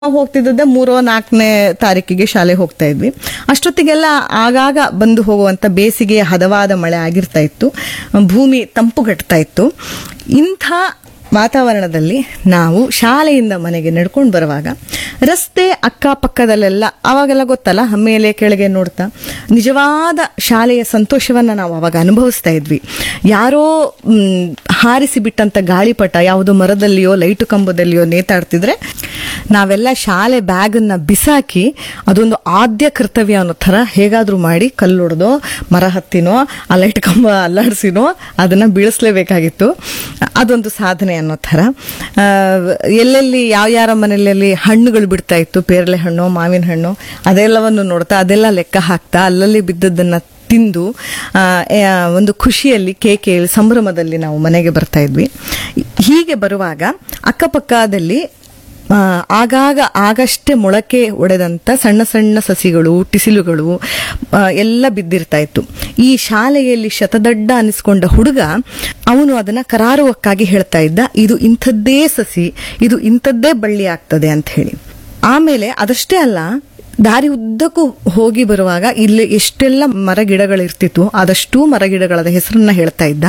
ನಾವು ಹೋಗ್ತಿದ್ದದ್ದೇ ಮೂರೋ ನಾಲ್ಕನೇ ತಾರೀಕಿಗೆ ಶಾಲೆ ಹೋಗ್ತಾ ಇದ್ವಿ ಅಷ್ಟೊತ್ತಿಗೆಲ್ಲ ಆಗಾಗ ಬಂದು ಹೋಗುವಂತ ಬೇಸಿಗೆಯ ಹದವಾದ ಮಳೆ ಆಗಿರ್ತಾ ಇತ್ತು ಭೂಮಿ ತಂಪುಗಟ್ತಾ ಇತ್ತು ಇಂಥ ವಾತಾವರಣದಲ್ಲಿ ನಾವು ಶಾಲೆಯಿಂದ ಮನೆಗೆ ನಡ್ಕೊಂಡು ಬರುವಾಗ ರಸ್ತೆ ಅಕ್ಕಪಕ್ಕದಲ್ಲೆಲ್ಲ ಅವಾಗೆಲ್ಲ ಗೊತ್ತಲ್ಲ ಮೇಲೆ ಕೆಳಗೆ ನೋಡ್ತಾ ನಿಜವಾದ ಶಾಲೆಯ ಸಂತೋಷವನ್ನ ನಾವು ಅವಾಗ ಅನುಭವಿಸ್ತಾ ಇದ್ವಿ ಯಾರೋ ಮ್, ಹಾರಿಸಿ ಬಿಟ್ಟಂತ ಗಾಳಿಪಟ ಯಾವುದೋ ಮರದಲ್ಲಿಯೋ ಲೈಟು ಕಂಬದಲ್ಲಿಯೋ ನೇತಾಡ್ತಿದ್ರೆ ನಾವೆಲ್ಲ ಶಾಲೆ ಬ್ಯಾಗನ್ನ ಬಿಸಾಕಿ ಅದೊಂದು ಆದ್ಯ ಕರ್ತವ್ಯ ಅನ್ನೋ ಥರ ಹೇಗಾದ್ರೂ ಮಾಡಿ ಕಲ್ಲೊಡೆದೋ ಮರ ಹತ್ತಿನೋ ಆ ಲೈಟ್ ಕಂಬ ಅಲ್ಲಾಡಿಸಿನೋ ಅದನ್ನ ಬೀಳಿಸ್ಲೇಬೇಕಾಗಿತ್ತು ಅದೊಂದು ಸಾಧನೆ ಅನ್ನೋ ಥರ ಆ, ಎಲ್ಲೆಲ್ಲಿ ಯಾವ ಯಾರ ಮನೆಯಲ್ಲಿ ಹಣ್ಣುಗಳು ಬಿಡ್ತಾ ಇತ್ತು ಪೇರಳೆ ಹಣ್ಣು ಮಾವಿನ ಹಣ್ಣು ಅದೆಲ್ಲವನ್ನು ನೋಡ್ತಾ ಅದೆಲ್ಲ ಲೆಕ್ಕ ಹಾಕ್ತಾ ಅಲ್ಲಲ್ಲಿ ಬಿದ್ದದ್ದನ್ನ ತಿಂದು ಆ, ಆ, ಒಂದು ಖುಷಿಯಲ್ಲಿ ಕೇಕೆ ಸಂಭ್ರಮದಲ್ಲಿ ನಾವು ಮನೆಗೆ ಬರ್ತಾ ಇದ್ವಿ ಹೀಗೆ ಬರುವಾಗ ಅಕ್ಕಪಕ್ಕದಲ್ಲಿ ಆ, ಆಗಾಗ ಆಗಷ್ಟೇ ಮೊಳಕೆ ಒಡೆದಂತ ಸಣ್ಣ ಸಣ್ಣ ಸಸಿಗಳು ಟಿಸಿಲುಗಳು ಆ, ಎಲ್ಲ ಬಿದ್ದಿರ್ತಾ ಇತ್ತು ಈ ಶಾಲೆಯಲ್ಲಿ ಶತದಡ್ಡ ಅನಿಸ್ಕೊಂಡ ಹುಡುಗ ಅವನು ಅದನ್ನ ಕರಾರುವಕ್ಕಾಗಿ ಹೇಳ್ತಾ ಇದ್ದ ಇದು ಇಂಥದ್ದೇ ಸಸಿ ಇದು ಇಂಥದ್ದೇ ಬಳ್ಳಿ ಆಗ್ತದೆ ಅಂತ ಹೇಳಿ ಆಮೇಲೆ ಅದಷ್ಟೇ ಅಲ್ಲ ದಾರಿ ಉದ್ದಕ್ಕೂ ಹೋಗಿ ಬರುವಾಗ ಇಲ್ಲಿ ಎಷ್ಟೆಲ್ಲ ಮರಗಿಡಗಳಿರ್ತಿತ್ತು ಅದಷ್ಟೂ ಮರಗಿಡಗಳ ಹೆಸರನ್ನ ಹೇಳ್ತಾ ಇದ್ದ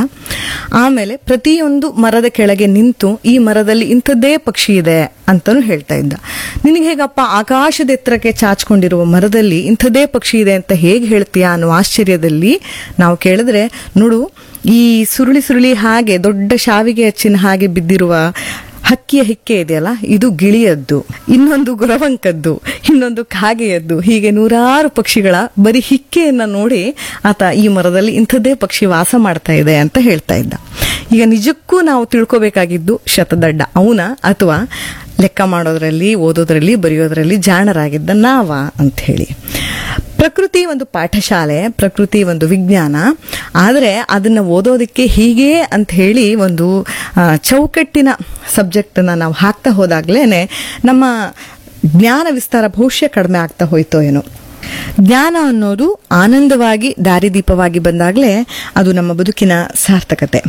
ಆಮೇಲೆ ಪ್ರತಿಯೊಂದು ಮರದ ಕೆಳಗೆ ನಿಂತು ಈ ಮರದಲ್ಲಿ ಇಂಥದ್ದೇ ಪಕ್ಷಿ ಇದೆ ಅಂತಾನು ಹೇಳ್ತಾ ಇದ್ದ ನಿನಗೆ ಹೇಗಪ್ಪ ಆಕಾಶದ ಎತ್ತರಕ್ಕೆ ಚಾಚ್ಕೊಂಡಿರುವ ಮರದಲ್ಲಿ ಇಂಥದ್ದೇ ಪಕ್ಷಿ ಇದೆ ಅಂತ ಹೇಗೆ ಹೇಳ್ತೀಯಾ ಅನ್ನೋ ಆಶ್ಚರ್ಯದಲ್ಲಿ ನಾವು ಕೇಳಿದ್ರೆ ನೋಡು ಈ ಸುರುಳಿ ಸುರುಳಿ ಹಾಗೆ ದೊಡ್ಡ ಶಾವಿಗೆ ಹಚ್ಚಿನ ಹಾಗೆ ಬಿದ್ದಿರುವ ಹಕ್ಕಿಯ ಹಿಕ್ಕೆ ಇದೆಯಲ್ಲ ಇದು ಗಿಳಿಯದ್ದು ಇನ್ನೊಂದು ಗುರವಂಕದ್ದು ಇನ್ನೊಂದು ಕಾಗೆಯದ್ದು ಹೀಗೆ ನೂರಾರು ಪಕ್ಷಿಗಳ ಬರೀ ಹಿಕ್ಕೆಯನ್ನ ನೋಡಿ ಆತ ಈ ಮರದಲ್ಲಿ ಇಂಥದ್ದೇ ಪಕ್ಷಿ ವಾಸ ಮಾಡ್ತಾ ಇದೆ ಅಂತ ಹೇಳ್ತಾ ಇದ್ದ ಈಗ ನಿಜಕ್ಕೂ ನಾವು ತಿಳ್ಕೋಬೇಕಾಗಿದ್ದು ಶತದಡ್ಡ ಅವನ ಅಥವಾ ಲೆಕ್ಕ ಮಾಡೋದ್ರಲ್ಲಿ ಓದೋದ್ರಲ್ಲಿ ಬರೆಯೋದ್ರಲ್ಲಿ ಜಾಣರಾಗಿದ್ದ ನಾವ ಅಂತ ಹೇಳಿ ಪ್ರಕೃತಿ ಒಂದು ಪಾಠಶಾಲೆ ಪ್ರಕೃತಿ ಒಂದು ವಿಜ್ಞಾನ ಆದರೆ ಅದನ್ನ ಓದೋದಕ್ಕೆ ಹೀಗೆ ಅಂತ ಹೇಳಿ ಒಂದು ಆ, ಚೌಕಟ್ಟಿನ ಸಬ್ಜೆಕ್ಟ್ ನಾವು ಹಾಕ್ತಾ ಹೋದಾಗ್ಲೇನೆ ನಮ್ಮ ಜ್ಞಾನ ವಿಸ್ತಾರ ಬಹುಶಃ ಕಡಿಮೆ ಆಗ್ತಾ ಹೋಯ್ತೋ ಏನೋ ಜ್ಞಾನ ಅನ್ನೋದು ಆನಂದವಾಗಿ ದಾರಿದೀಪವಾಗಿ ಬಂದಾಗಲೇ ಅದು ನಮ್ಮ ಬದುಕಿನ ಸಾರ್ಥಕತೆ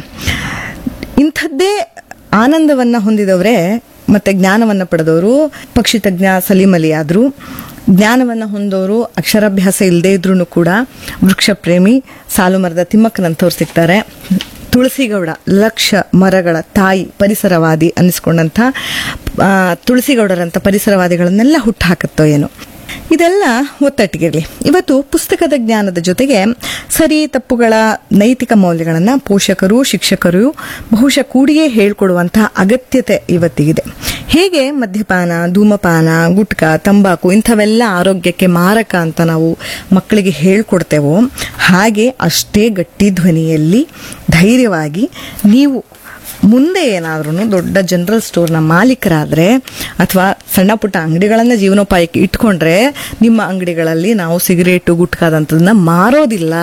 ಇಂಥದ್ದೇ ಆನಂದವನ್ನ ಹೊಂದಿದವರೇ ಮತ್ತೆ ಜ್ಞಾನವನ್ನ ಪಡೆದವರು ಪಕ್ಷಿ ತಜ್ಞ ಸಲೀಮಲಿ ಆದ್ರು ಜ್ಞಾನವನ್ನ ಹೊಂದೋರು ಅಕ್ಷರಾಭ್ಯಾಸ ಇಲ್ಲದೆ ಇದ್ರೂ ಕೂಡ ವೃಕ್ಷ ಪ್ರೇಮಿ ಸಾಲು ಮರದ ತಿಮ್ಮಕ್ಕನಂತವ್ರು ಸಿಗ್ತಾರೆ ತುಳಸಿಗೌಡ ಲಕ್ಷ ಮರಗಳ ತಾಯಿ ಪರಿಸರವಾದಿ ಅನ್ನಿಸ್ಕೊಂಡಂಥ ಆ, ತುಳಸಿಗೌಡರಂಥ ಪರಿಸರವಾದಿಗಳನ್ನೆಲ್ಲ ಹುಟ್ಟುಹಾಕತ್ತೋ ಏನೋ ಇದೆಲ್ಲ ಒತ್ತಟ್ಟಿಗಿರಲಿ ಇವತ್ತು ಪುಸ್ತಕದ ಜ್ಞಾನದ ಜೊತೆಗೆ ಸರಿ ತಪ್ಪುಗಳ ನೈತಿಕ ಮೌಲ್ಯಗಳನ್ನ ಪೋಷಕರು ಶಿಕ್ಷಕರು ಬಹುಶಃ ಕೂಡಿಯೇ ಹೇಳ್ಕೊಡುವಂತಹ ಅಗತ್ಯತೆ ಇವತ್ತಿಗಿದೆ ಹೇಗೆ ಮದ್ಯಪಾನ ಧೂಮಪಾನ ಗುಟ್ಕಾ ತಂಬಾಕು ಇಂಥವೆಲ್ಲ ಆರೋಗ್ಯಕ್ಕೆ ಮಾರಕ ಅಂತ ನಾವು ಮಕ್ಕಳಿಗೆ ಹೇಳ್ಕೊಡ್ತೇವೋ ಹಾಗೆ ಅಷ್ಟೇ ಗಟ್ಟಿ ಧ್ವನಿಯಲ್ಲಿ ಧೈರ್ಯವಾಗಿ ನೀವು ಮುಂದೆ ಏನಾದ್ರೂ ದೊಡ್ಡ ಜನರಲ್ ಸ್ಟೋರ್ನ ಮಾಲೀಕರಾದ್ರೆ ಅಥವಾ ಸಣ್ಣ ಪುಟ್ಟ ಅಂಗಡಿಗಳನ್ನ ಜೀವನೋಪಾಯಕ್ಕೆ ಇಟ್ಕೊಂಡ್ರೆ ನಿಮ್ಮ ಅಂಗಡಿಗಳಲ್ಲಿ ನಾವು ಸಿಗರೇಟು ಗುಟ್ಕಾದಂಥದನ್ನ ಮಾರೋದಿಲ್ಲ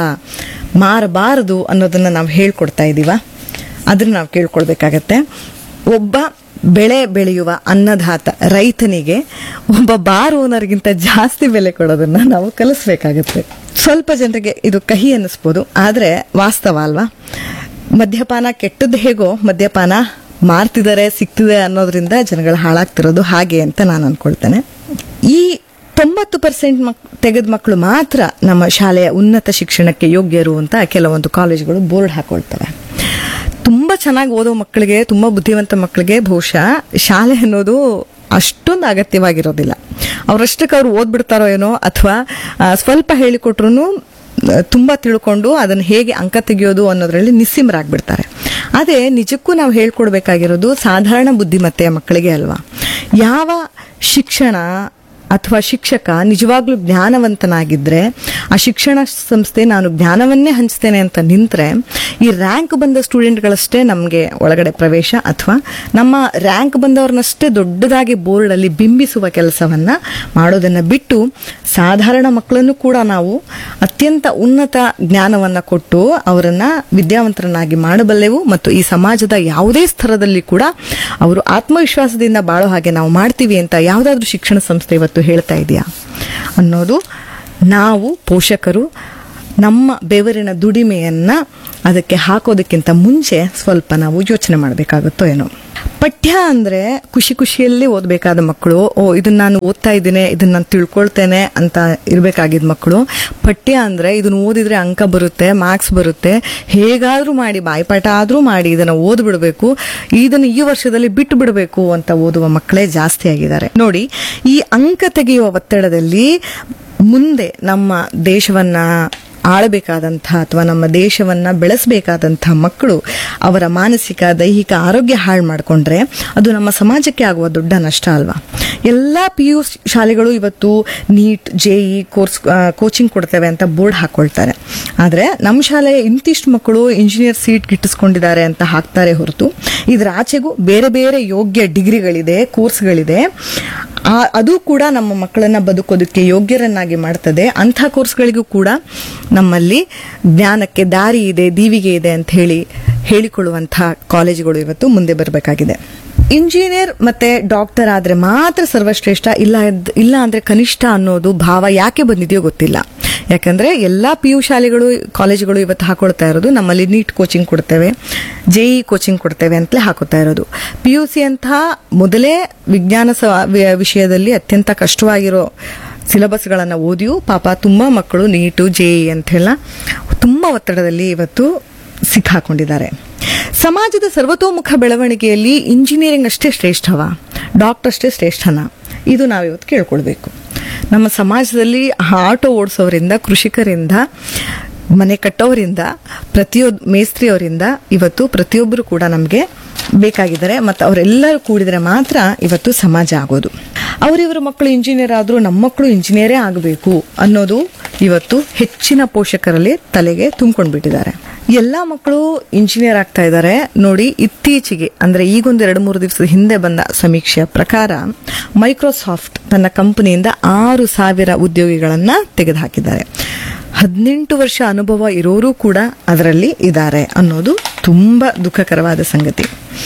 ಮಾರಬಾರದು ಅನ್ನೋದನ್ನ ನಾವು ಹೇಳ್ಕೊಡ್ತಾ ಇದೀವ ಅದನ್ನ ನಾವು ಕೇಳ್ಕೊಳ್ಬೇಕಾಗತ್ತೆ ಒಬ್ಬ ಬೆಳೆ ಬೆಳೆಯುವ ಅನ್ನದಾತ ರೈತನಿಗೆ ಒಬ್ಬ ಬಾರ್ ಓನರ್ಗಿಂತ ಜಾಸ್ತಿ ಬೆಲೆ ಕೊಡೋದನ್ನ ನಾವು ಕಲಿಸ್ಬೇಕಾಗತ್ತೆ ಸ್ವಲ್ಪ ಜನರಿಗೆ ಇದು ಕಹಿ ಅನ್ನಿಸ್ಬೋದು ಆದ್ರೆ ವಾಸ್ತವ ಅಲ್ವಾ ಮದ್ಯಪಾನ ಕೆಟ್ಟದ್ದು ಹೇಗೋ ಮದ್ಯಪಾನ ಮಾರ್ತಿದ್ದಾರೆ ಸಿಗ್ತಿದೆ ಅನ್ನೋದ್ರಿಂದ ಜನಗಳು ಹಾಳಾಗ್ತಿರೋದು ಹಾಗೆ ಅಂತ ನಾನು ಅನ್ಕೊಳ್ತೇನೆ ಈ ತೊಂಬತ್ತು ಪರ್ಸೆಂಟ್ ಮಕ್ ತೆಗೆದ ಮಕ್ಕಳು ಮಾತ್ರ ನಮ್ಮ ಶಾಲೆಯ ಉನ್ನತ ಶಿಕ್ಷಣಕ್ಕೆ ಯೋಗ್ಯರು ಅಂತ ಕೆಲವೊಂದು ಕಾಲೇಜುಗಳು ಬೋರ್ಡ್ ಹಾಕೊಳ್ತವೆ ತುಂಬಾ ಚೆನ್ನಾಗಿ ಓದೋ ಮಕ್ಕಳಿಗೆ ತುಂಬಾ ಬುದ್ಧಿವಂತ ಮಕ್ಕಳಿಗೆ ಬಹುಶಃ ಶಾಲೆ ಅನ್ನೋದು ಅಷ್ಟೊಂದು ಅಗತ್ಯವಾಗಿರೋದಿಲ್ಲ ಅವರಷ್ಟಕ್ಕೆ ಅವ್ರು ಓದ್ಬಿಡ್ತಾರೋ ಏನೋ ಅಥವಾ ಸ್ವಲ್ಪ ಹೇಳಿಕೊಟ್ರು ತುಂಬಾ ತಿಳ್ಕೊಂಡು ಅದನ್ನು ಹೇಗೆ ಅಂಕ ತೆಗೆಯೋದು ಅನ್ನೋದ್ರಲ್ಲಿ ನಿಸ್ಸಿಮರಾಗ್ಬಿಡ್ತಾರೆ ಅದೇ ನಿಜಕ್ಕೂ ನಾವು ಹೇಳ್ಕೊಡ್ಬೇಕಾಗಿರೋದು ಸಾಧಾರಣ ಬುದ್ಧಿಮತ್ತೆಯ ಮಕ್ಕಳಿಗೆ ಅಲ್ವಾ ಯಾವ ಶಿಕ್ಷಣ ಅಥವಾ ಶಿಕ್ಷಕ ನಿಜವಾಗ್ಲೂ ಜ್ಞಾನವಂತನಾಗಿದ್ರೆ ಆ ಶಿಕ್ಷಣ ಸಂಸ್ಥೆ ನಾನು ಜ್ಞಾನವನ್ನೇ ಹಂಚ್ತೇನೆ ಅಂತ ನಿಂತ್ರೆ ಈ ರ್ಯಾಂಕ್ ಬಂದ ಸ್ಟೂಡೆಂಟ್ಗಳಷ್ಟೇ ನಮಗೆ ಒಳಗಡೆ ಪ್ರವೇಶ ಅಥವಾ ನಮ್ಮ ರ್ಯಾಂಕ್ ಬಂದವ್ರನ್ನಷ್ಟೇ ದೊಡ್ಡದಾಗಿ ಬೋರ್ಡ್ ಅಲ್ಲಿ ಬಿಂಬಿಸುವ ಕೆಲಸವನ್ನ ಮಾಡೋದನ್ನ ಬಿಟ್ಟು ಸಾಧಾರಣ ಮಕ್ಕಳನ್ನು ಕೂಡ ನಾವು ಅತ್ಯಂತ ಉನ್ನತ ಜ್ಞಾನವನ್ನ ಕೊಟ್ಟು ಅವರನ್ನ ವಿದ್ಯಾವಂತರನ್ನಾಗಿ ಮಾಡಬಲ್ಲೆವು ಮತ್ತು ಈ ಸಮಾಜದ ಯಾವುದೇ ಸ್ತರದಲ್ಲಿ ಕೂಡ ಅವರು ಆತ್ಮವಿಶ್ವಾಸದಿಂದ ಬಾಳೋ ಹಾಗೆ ನಾವು ಮಾಡ್ತೀವಿ ಅಂತ ಯಾವುದಾದ್ರೂ ಶಿಕ್ಷಣ ಸಂಸ್ಥೆ ಇವತ್ತು ಹೇಳ್ತಾ ಇದೆಯಾ ಅನ್ನೋದು ನಾವು ಪೋಷಕರು ನಮ್ಮ ಬೆವರಿನ ದುಡಿಮೆಯನ್ನ ಅದಕ್ಕೆ ಹಾಕೋದಕ್ಕಿಂತ ಮುಂಚೆ ಸ್ವಲ್ಪ ನಾವು ಯೋಚನೆ ಮಾಡಬೇಕಾಗುತ್ತೋ ಏನೋ ಪಠ್ಯ ಅಂದ್ರೆ ಖುಷಿ ಖುಷಿಯಲ್ಲಿ ಓದಬೇಕಾದ ಮಕ್ಕಳು ಓ ಇದನ್ನ ನಾನು ಓದ್ತಾ ಇದ್ದೀನಿ ಇದನ್ನ ನಾನು ತಿಳ್ಕೊಳ್ತೇನೆ ಅಂತ ಇರಬೇಕಾಗಿದ್ದ ಮಕ್ಕಳು ಪಠ್ಯ ಅಂದ್ರೆ ಇದನ್ನ ಓದಿದ್ರೆ ಅಂಕ ಬರುತ್ತೆ ಮಾರ್ಕ್ಸ್ ಬರುತ್ತೆ ಹೇಗಾದ್ರೂ ಮಾಡಿ ಬಾಯ್ಪಾಠ ಆದ್ರೂ ಮಾಡಿ ಇದನ್ನ ಓದ್ಬಿಡ್ಬೇಕು ಇದನ್ನ ಈ ವರ್ಷದಲ್ಲಿ ಬಿಟ್ಟು ಬಿಡಬೇಕು ಅಂತ ಓದುವ ಮಕ್ಕಳೇ ಜಾಸ್ತಿ ಆಗಿದ್ದಾರೆ ನೋಡಿ ಈ ಅಂಕ ತೆಗೆಯುವ ಒತ್ತಡದಲ್ಲಿ ಮುಂದೆ ನಮ್ಮ ದೇಶವನ್ನ ಆಳಬೇಕಾದಂಥ ಅಥವಾ ನಮ್ಮ ದೇಶವನ್ನ ಬೆಳೆಸಬೇಕಾದಂಥ ಮಕ್ಕಳು ಅವರ ಮಾನಸಿಕ ದೈಹಿಕ ಆರೋಗ್ಯ ಹಾಳು ಮಾಡಿಕೊಂಡ್ರೆ ಅದು ನಮ್ಮ ಸಮಾಜಕ್ಕೆ ಆಗುವ ದೊಡ್ಡ ನಷ್ಟ ಅಲ್ವಾ ಎಲ್ಲ ಪಿ ಯು ಶಾಲೆಗಳು ಇವತ್ತು ನೀಟ್ ಜೆಇ ಕೋರ್ಸ್ ಕೋಚಿಂಗ್ ಕೊಡ್ತೇವೆ ಅಂತ ಬೋರ್ಡ್ ಹಾಕೊಳ್ತಾರೆ ಆದರೆ ನಮ್ಮ ಶಾಲೆಯ ಇಂತಿಷ್ಟು ಮಕ್ಕಳು ಇಂಜಿನಿಯರ್ ಸೀಟ್ ಗಿಟ್ಟಿಸ್ಕೊಂಡಿದ್ದಾರೆ ಅಂತ ಹಾಕ್ತಾರೆ ಹೊರತು ಇದರ ಆಚೆಗೂ ಬೇರೆ ಬೇರೆ ಯೋಗ್ಯ ಡಿಗ್ರಿಗಳಿದೆ ಕೋರ್ಸ್ಗಳಿದೆ ಆ- ಅದು ಕೂಡ ನಮ್ಮ ಮಕ್ಕಳನ್ನ ಬದುಕೋದಕ್ಕೆ ಯೋಗ್ಯರನ್ನಾಗಿ ಮಾಡ್ತದೆ ಅಂಥ ಕೋರ್ಸ್ಗಳಿಗೂ ಕೂಡ ನಮ್ಮಲ್ಲಿ ಜ್ಞಾನಕ್ಕೆ ದಾರಿ ಇದೆ ದೀವಿಗೆ ಇದೆ ಅಂತ ಹೇಳಿ ಹೇಳಿಕೊಳ್ಳುವಂತಹ ಕಾಲೇಜುಗಳು ಇವತ್ತು ಮುಂದೆ ಬರಬೇಕಾಗಿದೆ ಇಂಜಿನಿಯರ್ ಮತ್ತೆ ಡಾಕ್ಟರ್ ಆದ್ರೆ ಮಾತ್ರ ಸರ್ವಶ್ರೇಷ್ಠ ಇಲ್ಲ ಇದ್- ಇಲ್ಲ ಅಂದ್ರೆ ಕನಿಷ್ಠ ಅನ್ನೋದು ಭಾವ ಯಾಕೆ ಬಂದಿದೆಯೋ ಗೊತ್ತಿಲ್ಲ ಯಾಕಂದ್ರೆ ಎಲ್ಲಾ ಪಿ ಯು ಶಾಲೆಗಳು ಕಾಲೇಜುಗಳು ಇವತ್ತು ಹಾಕೊಳ್ತಾ ಇರೋದು ನಮ್ಮಲ್ಲಿ ನೀಟ್ ಕೋಚಿಂಗ್ ಕೊಡ್ತೇವೆ ಜೆಇ ಕೋಚಿಂಗ್ ಕೊಡ್ತೇವೆ ಅಂತಲೇ ಹಾಕೋತಾ ಇರೋದು ಪಿ ಯು ಸಿ ಅಂತ ಮೊದಲೇ ವಿಜ್ಞಾನ ಸ- ವಿ- ವಿಷಯದಲ್ಲಿ ಅತ್ಯಂತ ಕಷ್ಟವಾಗಿರೋ ಸಿಲೆಬಸ್ಗಳನ್ನು ಓದಿಯೂ ಪಾಪ ತುಂಬಾ ಮಕ್ಕಳು ನೀಟು ಜೆಇ ಅಂತೆಲ್ಲ ತುಂಬಾ ಒತ್ತಡದಲ್ಲಿ ಇವತ್ತು ಸಿಕ್ಕಾಕೊಂಡಿದ್ದಾರೆ ಸಮಾಜದ ಸರ್ವತೋಮುಖ ಬೆಳವಣಿಗೆಯಲ್ಲಿ ಇಂಜಿನಿಯರಿಂಗ್ ಅಷ್ಟೇ ಶ್ರೇಷ್ಠವಾ ಡಾಕ್ಟರ್ ಅಷ್ಟೇ ಶ್ರೇಷ್ಠನಾ ಇದು ನಾವಿವತ್ತು ಕೇಳ್ಕೊಳ್ಬೇಕು ನಮ್ಮ ಸಮಾಜದಲ್ಲಿ ಆಟೋ ಓಡಿಸೋರಿಂದ ಕೃಷಿಕರಿಂದ ಮನೆ ಕಟ್ಟೋರಿಂದ ಪ್ರತಿಯೊಂದು ಮೇಸ್ತ್ರಿಯವರಿಂದ ಇವತ್ತು ಪ್ರತಿಯೊಬ್ಬರು ಕೂಡ ನಮಗೆ ಬೇಕಾಗಿದ್ದಾರೆ ಮತ್ತು ಅವರೆಲ್ಲರೂ ಕೂಡಿದರೆ ಮಾತ್ರ ಇವತ್ತು ಸಮಾಜ ಆಗೋದು ಅವರಿವರ ಮಕ್ಕಳು ಇಂಜಿನಿಯರ್ ಆದರೂ ನಮ್ಮ ಮಕ್ಕಳು ಇಂಜಿನಿಯರೇ ಆಗಬೇಕು ಅನ್ನೋದು ಇವತ್ತು ಹೆಚ್ಚಿನ ಪೋಷಕರಲ್ಲಿ ತಲೆಗೆ ತುಂಬ್ಕೊಂಡು ಬಿಟ್ಟಿದ್ದಾರೆ ಎಲ್ಲ ಮಕ್ಕಳು ಇಂಜಿನಿಯರ್ ಆಗ್ತಾ ಇದ್ದಾರೆ ನೋಡಿ ಇತ್ತೀಚೆಗೆ ಅಂದ್ರೆ ಈಗೊಂದು ಎರಡು ಮೂರು ದಿವಸದ ಹಿಂದೆ ಬಂದ ಸಮೀಕ್ಷೆಯ ಪ್ರಕಾರ ಮೈಕ್ರೋಸಾಫ್ಟ್ ತನ್ನ ಕಂಪನಿಯಿಂದ ಆರು ಸಾವಿರ ಉದ್ಯೋಗಿಗಳನ್ನ ತೆಗೆದುಹಾಕಿದ್ದಾರೆ ಹದಿನೆಂಟು ವರ್ಷ ಅನುಭವ ಇರೋರು ಕೂಡ ಅದರಲ್ಲಿ ಇದ್ದಾರೆ ಅನ್ನೋದು ತುಂಬಾ ದುಃಖಕರವಾದ ಸಂಗತಿ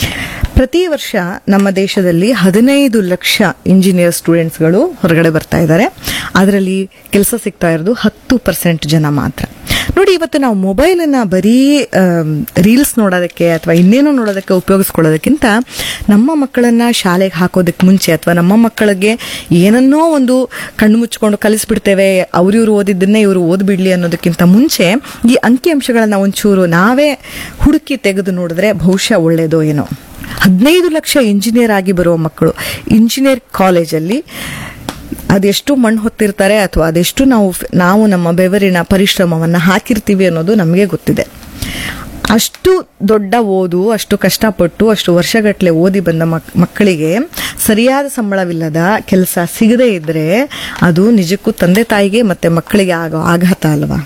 ಪ್ರತಿ ವರ್ಷ ನಮ್ಮ ದೇಶದಲ್ಲಿ ಹದಿನೈದು ಲಕ್ಷ ಇಂಜಿನಿಯರ್ ಸ್ಟೂಡೆಂಟ್ಸ್ಗಳು ಹೊರಗಡೆ ಬರ್ತಾ ಇದ್ದಾರೆ ಅದರಲ್ಲಿ ಕೆಲಸ ಸಿಗ್ತಾ ಇರೋದು ಹತ್ತು ಪರ್ಸೆಂಟ್ ಜನ ಮಾತ್ರ ನೋಡಿ ಇವತ್ತು ನಾವು ಮೊಬೈಲ್ ಅನ್ನ ಬರೀ ರೀಲ್ಸ್ ನೋಡೋದಕ್ಕೆ ಅಥವಾ ಇನ್ನೇನೋ ನೋಡೋದಕ್ಕೆ ಉಪಯೋಗಿಸ್ಕೊಳ್ಳೋದಕ್ಕಿಂತ ನಮ್ಮ ಮಕ್ಕಳನ್ನ ಶಾಲೆಗೆ ಹಾಕೋದಕ್ಕೆ ಮುಂಚೆ ಅಥವಾ ನಮ್ಮ ಮಕ್ಕಳಿಗೆ ಏನನ್ನೋ ಒಂದು ಕಣ್ಣು ಮುಚ್ಕೊಂಡು ಕಲಿಸ್ಬಿಡ್ತೇವೆ ಅವ್ರು ಇವ್ರು ಓದಿದ್ದನ್ನೇ ಇವರು ಓದ್ಬಿಡ್ಲಿ ಅನ್ನೋದಕ್ಕಿಂತ ಮುಂಚೆ ಈ ಅಂಕಿಅಂಶಗಳನ್ನ ಒಂಚೂರು ನಾವೇ ಹುಡುಕಿ ತೆಗೆದು ನೋಡಿದ್ರೆ ಬಹುಶಃ ಒಳ್ಳೇದೋ ಏನೋ ಹದಿನೈದು ಲಕ್ಷ ಇಂಜಿನಿಯರ್ ಆಗಿ ಬರುವ ಮಕ್ಕಳು ಇಂಜಿನಿಯರ್ ಕಾಲೇಜಲ್ಲಿ ಅದೆಷ್ಟು ಮಣ್ಣು ಹೊತ್ತಿರ್ತಾರೆ ಅಥವಾ ಅದೆಷ್ಟು ನಾವು ನಾವು ನಮ್ಮ ಬೆವರಿನ ಪರಿಶ್ರಮವನ್ನು ಹಾಕಿರ್ತೀವಿ ಅನ್ನೋದು ನಮಗೆ ಗೊತ್ತಿದೆ ಅಷ್ಟು ದೊಡ್ಡ ಓದು ಅಷ್ಟು ಕಷ್ಟಪಟ್ಟು ಅಷ್ಟು ವರ್ಷಗಟ್ಟಲೆ ಓದಿ ಬಂದ ಮಕ್- ಮಕ್ಕಳಿಗೆ ಸರಿಯಾದ ಸಂಬಳವಿಲ್ಲದ ಕೆಲಸ ಸಿಗದೇ ಇದ್ರೆ ಅದು ನಿಜಕ್ಕೂ ತಂದೆ ತಾಯಿಗೆ ಮತ್ತೆ ಮಕ್ಕಳಿಗೆ ಆಗೋ ಆಘಾತ ಅಲ್ವಾ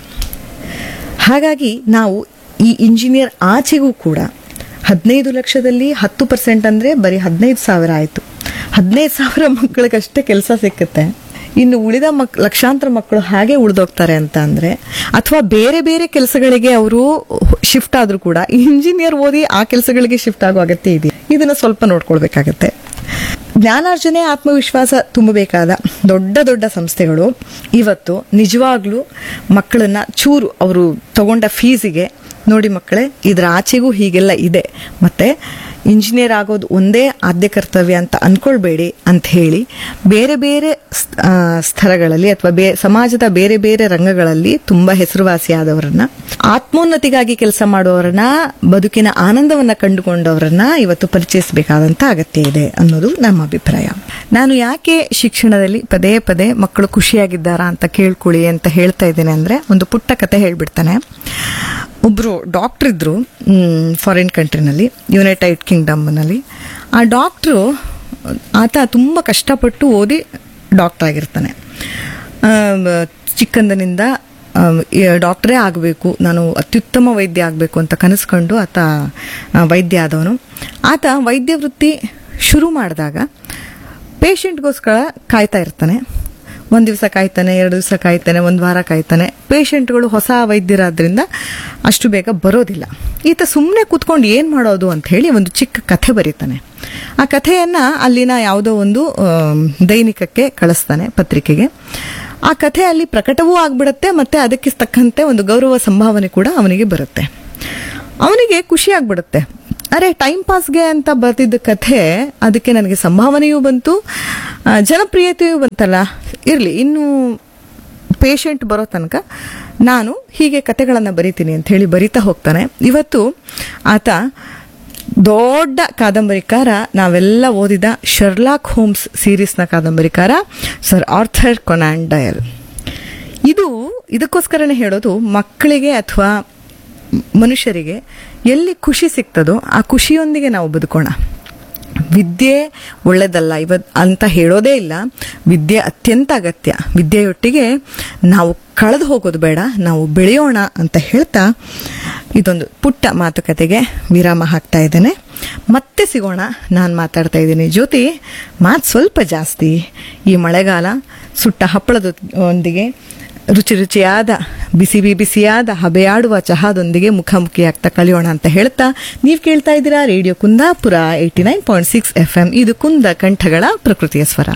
ಹಾಗಾಗಿ ನಾವು ಈ ಇಂಜಿನಿಯರ್ ಆಚೆಗೂ ಕೂಡ ಹದಿನೈದು ಲಕ್ಷದಲ್ಲಿ ಹತ್ತು ಪರ್ಸೆಂಟ್ ಅಂದ್ರೆ ಬರೀ ಹದಿನೈದು ಸಾವಿರ ಆಯ್ತು ಹದಿನೈದು ಸಾವಿರ ಮಕ್ಕಳಿಗಷ್ಟೇ ಕೆಲಸ ಸಿಕ್ಕುತ್ತೆ ಇನ್ನು ಉಳಿದ ಮಕ್ ಲಕ್ಷಾಂತರ ಮಕ್ಕಳು ಹಾಗೆ ಉಳಿದೋಗ್ತಾರೆ ಅಂತ ಅಂದ್ರೆ ಅಥವಾ ಬೇರೆ ಬೇರೆ ಕೆಲಸಗಳಿಗೆ ಅವರು ಶಿಫ್ಟ್ ಆದ್ರೂ ಕೂಡ ಇಂಜಿನಿಯರ್ ಓದಿ ಆ ಕೆಲಸಗಳಿಗೆ ಶಿಫ್ಟ್ ಆಗೋ ಅಗತ್ಯ ಇದೆ ಇದನ್ನ ಸ್ವಲ್ಪ ನೋಡ್ಕೊಳ್ಬೇಕಾಗತ್ತೆ ಜ್ಞಾನಾರ್ಜನೆ ಆತ್ಮವಿಶ್ವಾಸ ತುಂಬಬೇಕಾದ ದೊಡ್ಡ ದೊಡ್ಡ ಸಂಸ್ಥೆಗಳು ಇವತ್ತು ನಿಜವಾಗ್ಲೂ ಮಕ್ಕಳನ್ನ ಚೂರು ಅವರು ತಗೊಂಡ ಫೀಸಿಗೆ ನೋಡಿ ಮಕ್ಕಳೇ ಇದರ ಆಚೆಗೂ ಹೀಗೆಲ್ಲ ಇದೆ ಮತ್ತೆ ಇಂಜಿನಿಯರ್ ಆಗೋದು ಒಂದೇ ಆದ್ಯ ಕರ್ತವ್ಯ ಅಂತ ಅನ್ಕೊಳ್ಬೇಡಿ ಅಂತ ಹೇಳಿ ಬೇರೆ ಬೇರೆ ಸ್- ಆ, ಸ್ತರಗಳಲ್ಲಿ ಅಥವಾ ಬೇ ಸಮಾಜದ ಬೇರೆ ಬೇರೆ ರಂಗಗಳಲ್ಲಿ ತುಂಬಾ ಹೆಸರುವಾಸಿಯಾದವರನ್ನ ಆತ್ಮೋನ್ನತಿಗಾಗಿ ಕೆಲಸ ಮಾಡುವವರನ್ನ ಬದುಕಿನ ಆನಂದವನ್ನ ಕಂಡುಕೊಂಡವರನ್ನ ಇವತ್ತು ಪರಿಚಯಿಸಬೇಕಾದಂತ ಅಗತ್ಯ ಇದೆ ಅನ್ನೋದು ನಮ್ಮ ಅಭಿಪ್ರಾಯ ನಾನು ಯಾಕೆ ಶಿಕ್ಷಣದಲ್ಲಿ ಪದೇ ಪದೇ ಮಕ್ಕಳು ಖುಷಿಯಾಗಿದ್ದಾರಾ ಅಂತ ಕೇಳ್ಕೊಳ್ಳಿ ಅಂತ ಹೇಳ್ತಾ ಇದ್ದೇನೆ ಅಂದ್ರೆ ಒಂದು ಪುಟ್ಟ ಕತೆ ಹೇಳ್ಬಿಡ್ತಾನೆ ಒಬ್ರು ಡಾಕ್ಟರ್ ಇದ್ರು ಫಾರಿನ್ ಕಂಟ್ರಿನಲ್ಲಿ ಯುನೈಟೆಡ್ ಕಿಂಗ್ಡಮ್ನಲ್ಲಿ ಆ ಡಾಕ್ಟ್ರು ಆತ ತುಂಬ ಕಷ್ಟಪಟ್ಟು ಓದಿ ಡಾಕ್ಟರ್ ಆಗಿರ್ತಾನೆ ಆ, ಬ- ಚಿಕ್ಕಂದಿನಿಂದ ಆ, ಈ ಡಾಕ್ಟರೇ ಆಗಬೇಕು ನಾನು ಅತ್ಯುತ್ತಮ ವೈದ್ಯ ಆಗಬೇಕು ಅಂತ ಕನಸ್ಕೊಂಡು ಆತ ಆ, ವೈದ್ಯ ಆದವನು ಆತ ವೈದ್ಯ ವೃತ್ತಿ ಶುರು ಮಾಡಿದಾಗ ಪೇಷಂಟ್ಗೋಸ್ಕರ ಕಾಯ್ತಾ ಇರ್ತಾನೆ ಒಂದು ದಿವಸ ಕಾಯ್ತಾನೆ ಎರಡು ದಿವಸ ಕಾಯ್ತಾನೆ ಒಂದು ವಾರ ಕಾಯ್ತಾನೆ ಪೇಷಂಟ್ಗಳು ಹೊಸ ವೈದ್ಯರಾದ್ರಿಂದ ಅಷ್ಟು ಬೇಗ ಬರೋದಿಲ್ಲ ಈತ ಸುಮ್ಮನೆ ಕೂತ್ಕೊಂಡು ಏನು ಮಾಡೋದು ಅಂತ ಹೇಳಿ ಒಂದು ಚಿಕ್ಕ ಕಥೆ ಬರೀತಾನೆ ಆ ಕಥೆಯನ್ನ ಅಲ್ಲಿನ ಯಾವುದೋ ಒಂದು ಆಮ್, ದೈನಿಕಕ್ಕೆ ಕಳಿಸ್ತಾನೆ ಪತ್ರಿಕೆಗೆ ಆ ಕಥೆ ಅಲ್ಲಿ ಪ್ರಕಟವೂ ಆಗ್ಬಿಡುತ್ತೆ ಮತ್ತೆ ಅದಕ್ಕೆ ತಕ್ಕಂತೆ ಒಂದು ಗೌರವ ಸಂಭಾವನೆ ಕೂಡ ಅವನಿಗೆ ಬರುತ್ತೆ ಅವನಿಗೆ ಖುಷಿ ಆಗ್ಬಿಡುತ್ತೆ ಅರೆ ಟೈಮ್ ಪಾಸ್ಗೆ ಅಂತ ಬರ್ತಿದ್ದ ಕಥೆ ಅದಕ್ಕೆ ನನಗೆ ಸಂಭಾವನೆಯೂ ಬಂತು ಆ, ಜನಪ್ರಿಯತೆಯೂ ಬಂತಲ್ಲ ಇರಲಿ ಇನ್ನು ಪೇಷಂಟ್ ಬರೋ ತನಕ ನಾನು ಹೀಗೆ ಕತೆಗಳನ್ನು ಬರಿತೀನಿ ಅಂತ ಹೇಳಿ ಬರಿತಾ ಹೋಗ್ತಾನೆ ಇವತ್ತು ಆತ ದೊಡ್ಡ ಕಾದಂಬರಿಕಾರ ನಾವೆಲ್ಲ ಓದಿದ ಶರ್ಲಾಕ್ ಹೋಮ್ಸ್ ಸೀರೀಸ್ನ ಕಾದಂಬರಿಕಾರ ಸರ್ ಆರ್ಥರ್ ಕೊನಾನ್ ಡಯಲ್ ಇದು ಇದಕ್ಕೋಸ್ಕರನೇ ಹೇಳೋದು ಮಕ್ಕಳಿಗೆ ಅಥವಾ ಮನುಷ್ಯರಿಗೆ ಎಲ್ಲಿ ಖುಷಿ ಸಿಗ್ತದೋ ಆ ಖುಷಿಯೊಂದಿಗೆ ನಾವು ಬದುಕೋಣ ವಿದ್ಯೆ ಒಳ್ಳೆದಲ್ಲ ಇವತ್ ಅಂತ ಹೇಳೋದೇ ಇಲ್ಲ ವಿದ್ಯೆ ಅತ್ಯಂತ ಅಗತ್ಯ ವಿದ್ಯೆಯೊಟ್ಟಿಗೆ ನಾವು ಕಳೆದು ಹೋಗೋದು ಬೇಡ ನಾವು ಬೆಳೆಯೋಣ ಅಂತ ಹೇಳ್ತಾ ಇದೊಂದು ಪುಟ್ಟ ಮಾತುಕತೆಗೆ ವಿರಾಮ ಹಾಕ್ತಾ ಇದ್ದೇನೆ ಮತ್ತೆ ಸಿಗೋಣ ನಾನು ಮಾತಾಡ್ತಾ ಇದ್ದೀನಿ ಜ್ಯೋತಿ ಮಾತು ಸ್ವಲ್ಪ ಜಾಸ್ತಿ ಈ ಮಳೆಗಾಲ ಸುಟ್ಟ ಹಪ್ಪಳದೊಂದಿಗೆ ರುಚಿ ರುಚಿಯಾದ ಬಿಸಿ ಬಿ ಬಿಸಿಯಾದ ಹಬೆಯಾಡುವ ಚಹಾದೊಂದಿಗೆ ಮುಖಾಮುಖಿಯಾಗ್ತಾ ಕಳೆಯೋಣ ಅಂತ ಹೇಳ್ತಾ ನೀವು ಕೇಳ್ತಾ ಇದ್ದೀರಾ radio Kundapura eighty nine point six F M ಇದು ಕುಂದ ಕಂಠಗಳ ಪ್ರಕೃತಿಯ ಸ್ವರ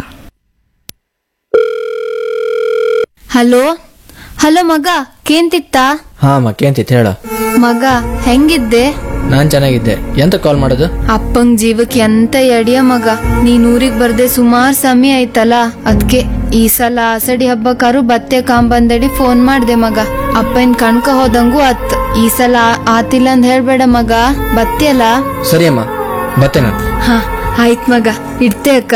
ಹಲೋ ಹಲೋ ಮಗ ಕೇಂತಿತ್ತಾ ಹಾ ಅಮ್ಮ ಅಂತಿತ್ತು ಹೇಳ ಮಗ ಹೆಂಗಿದ್ದೆ ನಾನ್ ಚೆನ್ನಾಗಿದ್ದೆ ಎಂತ ಕಾಲ್ ಮಾಡೋದು ಅಪ್ಪಂಗ್ ಜೀವಕ್ಕೆ ಎಂತ ಎಡಿಯ ಮಗ ನೀನ್ ಊರಿಗ್ ಬರ್ದೆ ಸುಮಾರ್ ಸಮಯ ಆಯ್ತಲ್ಲ ಅದ್ಕೆ ಈ ಸಲ ಆಸಡಿ ಹಬ್ಬಕ್ಕಾರು ಬತ್ತೆ ಕಾಂಬಂದಡಿ ಫೋನ್ ಮಾಡ್ದೆ ಮಗ ಅಪ್ಪನ್ ಕಣ್ಕ ಹೋದಂಗೂ ಅತ್ ಈ ಸಲ ಆ- ಆತಿಲ್ಲ ಅಂದ್ ಹೇಳ್ಬೇಡ ಮಗ ಬತ್ತೆಲ್ಲ ಸರಿ ಅಮ್ಮ ಬತ್ತೆ ನಾನು ಹ ಆಯ್ತ್ ಮಗ ಇಡ್ತೆ ಅಕ್ಕ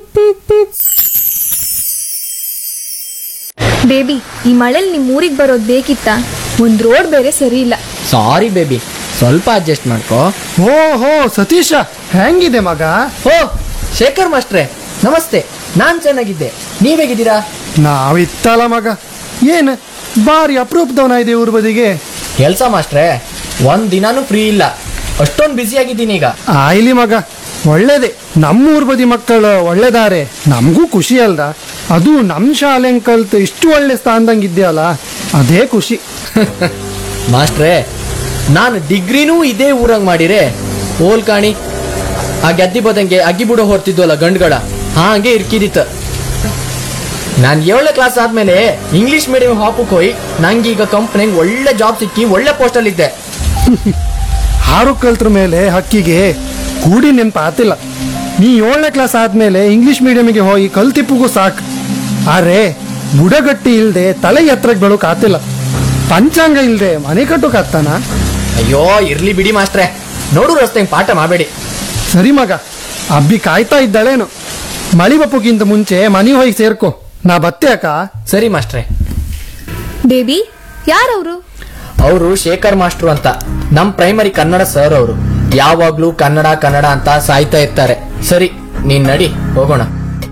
ಬೇಬಿ ಈ ಮಳೆಲ್ ನಿಮ್ ಊರಿಗೆ ಬರೋದ್ ಬೇಕಿತ್ತ ಒಂದ್ ರೋಡ್ ಬೇರೆ ಸರಿ ಇಲ್ಲ ಸಾರಿ ಬೇಬಿ ಸ್ವಲ್ಪ ಅಡ್ಜಸ್ಟ್ ಮಾಡ್ಕೋ ಓಹೋ ಸತೀಶ ಹೆಂಗಿದೆ ಮಗ ಓ ಶೇಖರ್ ಮಾಸ್ಟ್ರೆ ನಮಸ್ತೆ ನಾನ್ ಚೆನ್ನಾಗಿದ್ದೆ ನೀವ್ ಹೇಗಿದ್ದೀರಾ ನಾವಿತ್ತಲ್ಲ ಮಗ ಏನ್ ಬಾರಿ ಅಪರೂಪದವನ ಇದೆ ಊರ್ ಬದಿಗೆ ಕೆಲ್ಸ ಮಾಸ್ಟ್ರೆ ಒಂದ್ ದಿನಾನು ಫ್ರೀ ಇಲ್ಲ ಅಷ್ಟೊಂದ್ ಬ್ಯುಸಿ ಆಗಿದ್ದೀನಿ ಈಗ ಆಯ್ಲಿ ಮಗ ಒಳ್ಳೇದೆ ನಮ್ಮೂರ್ ಬದಿ ಮಕ್ಕಳು ಒಳ್ಳೆದಾರೆ ನಮಗೂ ಖುಷಿ ಅಲ್ದ ಅದು ನಮ್ ಶಾಲೆ ಕಲ್ತು ಇಷ್ಟು ಒಳ್ಳೆ ಸ್ಥಾನದಂಗ್ ಇದೆಯಲ್ಲ ಅದೇ ಖುಷಿ ಮಾಸ್ಟ್ರೆ ನಾನು ಡಿಗ್ರಿನೂ ಇದೇ ಊರಂಗ್ ಮಾಡಿರೆ ಹೋಲ್ ಕಾಣಿ ಆ ಗೆದ್ದಿ ಬದಂಗೆ ಅಗ್ಗಿ ಬುಡ ಹೊರ್ತಿದ್ವಲ್ಲ ಗಂಡ್ಗಳ ಹಾಗೆ ಇರ್ಕಿದಿತ್ತು ನಾನ್ ಏಳನೇ ಕ್ಲಾಸ್ ಆದ್ಮೇಲೆ ಇಂಗ್ಲಿಷ್ ಮೀಡಿಯಂ ಹಾಪಕ್ ಹೋಗಿ ನಂಗೀಗ ಕಂಪ್ನಿಗೆ ಒಳ್ಳೆ ಜಾಬ್ ಸಿಕ್ಕಿ ಒಳ್ಳೆ ಪೋಸ್ಟಲ್ ಇದ್ದೆ ಹಾರು ಕಲ್ತ್ರ ಮೇಲೆ ಹಕ್ಕಿಗೆ ಕೂಡಿ ನೆನ್ಪ ಆತಿಲ್ಲ ನೀ ಏಳನೇ ಕ್ಲಾಸ್ ಆದ್ಮೇಲೆ ಇಂಗ್ಲಿಷ್ ಮೀಡಿಯಂಗೆ ಹೋಗಿ ಕಲ್ತಿಪ್ಪುಗೂ ಸಾಕು ಆದ್ರೆ ಬುಡಗಟ್ಟಿ ಇಲ್ದೆ ತಲೆ ಎತ್ತರಕ್ಕೆ ಬೆಳಕ್ ಆತಿಲ್ಲ ಪಂಚಾಂಗ ಇಲ್ದೆ ಮನೆ ಕಟ್ಟೋಕ್ ಆಗ್ತಾನ ಅಯ್ಯೋ ಇರ್ಲಿ ಬಿಡಿ ಮಾಸ್ಟ್ರೆ ನೋಡು ರಸ್ತೆ ಪಾಠ ಮಾಡಬೇಡಿ ಸರಿ ಮಗ ಅಬ್ಬಿ ಕಾಯ್ತಾ ಇದ್ದಾಳೇನು ಮಳಿ ಬಪ್ಪುಗಿಂತ ಮುಂಚೆ ಮನಿ ಹೋಗಿ ಸೇರ್ಕೊ ನಾ ಬತ್ತೆ ಅಕ್ಕ ಸರಿ ಮಾಸ್ಟ್ರೆ ಬೇಬಿ ಯಾರವ್ರು ಅವರು ಶೇಖರ್ ಮಾಸ್ಟ್ರು ಅಂತ ನಮ್ ಪ್ರೈಮರಿ ಕನ್ನಡ ಸರ್ ಅವರು ಯಾವಾಗ್ಲೂ ಕನ್ನಡ ಕನ್ನಡ ಅಂತ ಸಾಯ್ತಾ ಇರ್ತಾರೆ ಸರಿ ನೀನ್ ನಡಿ ಹೋಗೋಣ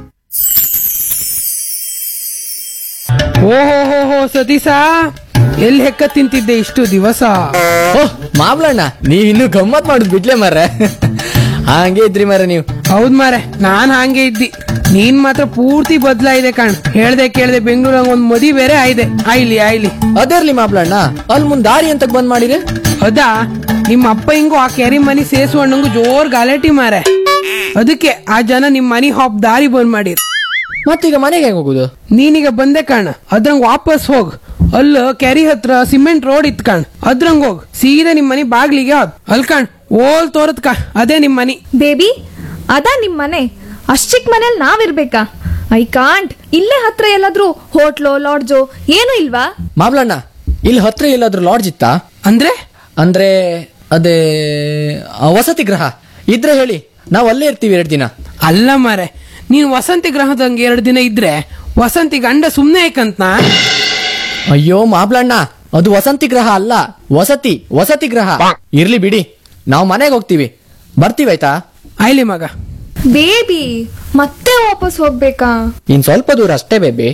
ಓಹೋ ಸತೀಶ ಎಲ್ಲಿ ಹೆಕ್ಕ ತಿಂತಿದ್ದೆ ಇಷ್ಟು ದಿವಸ ಓಹ್ ಮಾವ್ಲಣ್ಣ ನೀವ್ ಇನ್ನು ಗಮ್ಮತ್ ಮಾಡುದ್ ಬಿಡ್ಲೆ ಮರ್ರೆ ಹಂಗೆ ಇದ್ರಿ ಮರ ನೀವು ಹೌದ್ ಮಾರೆ ನಾನ್ ಹಂಗೆ ಇದ್ದಿ ನೀನ್ ಮಾತ್ರ ಪೂರ್ತಿ ಬದ್ಲಾಯಿದೆ ಕಣ್ ಹೇಳ್ದೆ ಕೇಳ್ದೆ ಬೆಂಗಳೂರಾಗ ಒಂದ್ ಮದಿ ಬೇರೆ ಆಯ್ದೆ ಆಯ್ಲಿ ಆಯ್ಲಿ ಅದೇರ್ಲಿ ಮಾವ್ಲಣ್ಣ ಅಲ್ಲಿ ಮುಂದ್ ದಾರಿ ಅಂತ ಬಂದ್ ಮಾಡಿರಿ ಹೌದಾ ನಿಮ್ಮ ಅಪ್ಪ ಹಿಂಗು ಆ ಕೆರಿ ಮನಿ ಸೇಸು ಅಣ್ಣಂಗು ಜೋರ್ ಗಾಲಾಟಿ ಮಾರೆ ಅದಕ್ಕೆ ಆ ಜನ ನಿಮ್ ಮನಿ ಹಾಪ್ ದಾರಿ ಬಂದ್ ಮಾಡಿರ್ ಮತ್ತೀಗ ಮನೆಗೆ ಹೆಂಗ್ ಹೋಗುದು ನೀನೀಗ ಬಂದೆ ಕಣ್ ಅದ್ರಂಗ್ ವಾಪಸ್ ಹೋಗ್ ಅಲ್ಲ ಕೆರಿ ಹತ್ರ ಸಿಮೆಂಟ್ ರೋಡ್ ಇತ್ ಕಣ್ ಅದ್ರಂಗ್ ಹೋಗ್ ಸೀದಾ ನಿಮ್ ಮನಿ ಬಾಗ್ಲಿಗೆ ಹೋದ್ ಅಲ್ ಕಣ್ ಓಲ್ ತೋರತ್ ಕಣ್ ಅದೇ ನಿಮ್ ಮನಿ ಬೇಬಿ ಅದಾ ನಿಮ್ ಮನೆ ಅಷ್ಟ್ ಚಿಕ್ಕ ಮನೇಲಿ ನಾವಿರ್ಬೇಕಾ ಐ ಕಾಂಟ್ ಇಲ್ಲೇ ಹತ್ರ ಎಲ್ಲಾದ್ರೂ ಹೋಟ್ಲೋ ಲಾಡ್ಜೋ ಏನು ಇಲ್ವಾ ಮಾವ್ಲಣ್ಣ ಇಲ್ಲಿ ಹತ್ರ ಎಲ್ಲಾದ್ರೂ ಲಾಡ್ಜ್ ಇತ್ತಾ ಅಂದ್ರೆ ಅಂದ್ರೆ ಅದೇ ಆ, ವಸತಿ ಗೃಹ ಇದ್ರೆ ಹೇಳಿ ನಾವ್ ಅಲ್ಲೇ ಇರ್ತೀವಿ ಎರಡು ದಿನ ಅಲ್ಲ ಮಾರೆ ನೀನ್ ವಸಂತಿ ಗ್ರಹದಂಗೆ ಎರಡು ದಿನ ಇದ್ರೆ ವಸಂತಿ ಗಂಡ ಸುಮ್ನೆ ಯಾಕಂತ್ನಾ ಅಯ್ಯೋ ಮಾಬ್ಲಣ್ಣ ಅದು ವಸಂತಿ ಗ್ರಹ ಅಲ್ಲ ವಸತಿ ವಸತಿ ಗ್ರಹ ಇರ್ಲಿ ಬಿಡಿ ನಾವು ಮನೆಗೆ ಹೋಗ್ತೀವಿ ಬರ್ತೀವಾಯ್ತಾ ಆಯ್ಲಿ ಮಗ ಬೇಬಿ ಮತ್ತೆ ವಾಪಸ್ ಹೋಗ್ಬೇಕಾ ಇನ್ ಸ್ವಲ್ಪ ದೂರ ಅಷ್ಟೇ ಬೇಬಿ